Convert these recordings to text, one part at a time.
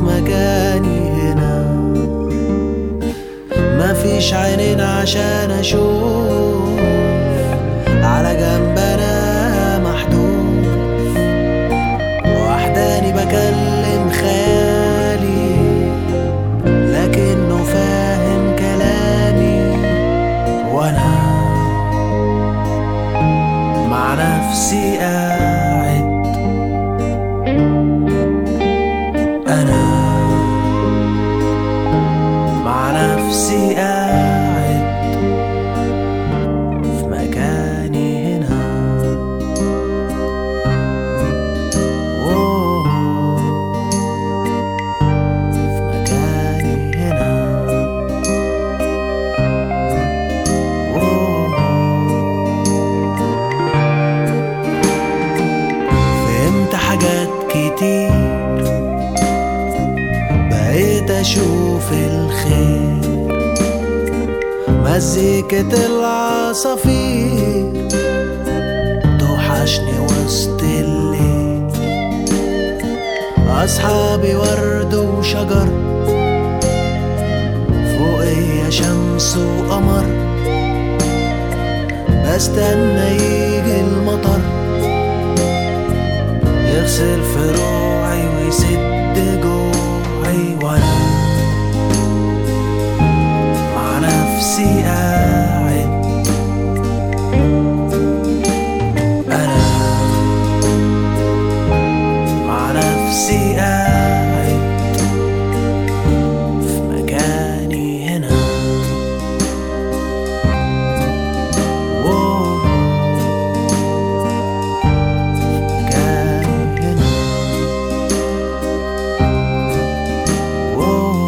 في مكاني هنا مفيش عينين عشان اشوف على جنب انا محدود وحداني بكلم خيالي لكنه فاهم كلامي وانا مع نفسي قاعد انا مع نفسي قاعد في مكاني هنا أوه، في مكاني هنا أوه. فهمت حاجات كتير بقيت اشوف الخير مزيكة العصافير توحشني وسط الليل أصحابي ورد وشجر فوقيا شمس وقمر بستنى يجي المطر يغسل فروعي ويسد جوعي وانا مع نفسي قاعد انا مع نفسي قاعد في مكاني هنا واو مكاني هنا واو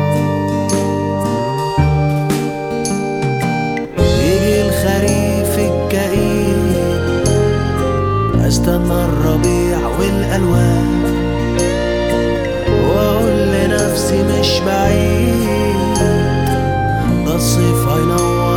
يجي الخريف الكئيب استنى الربيع والالوان واقول لنفسي مش بعيد ده الصيف هينور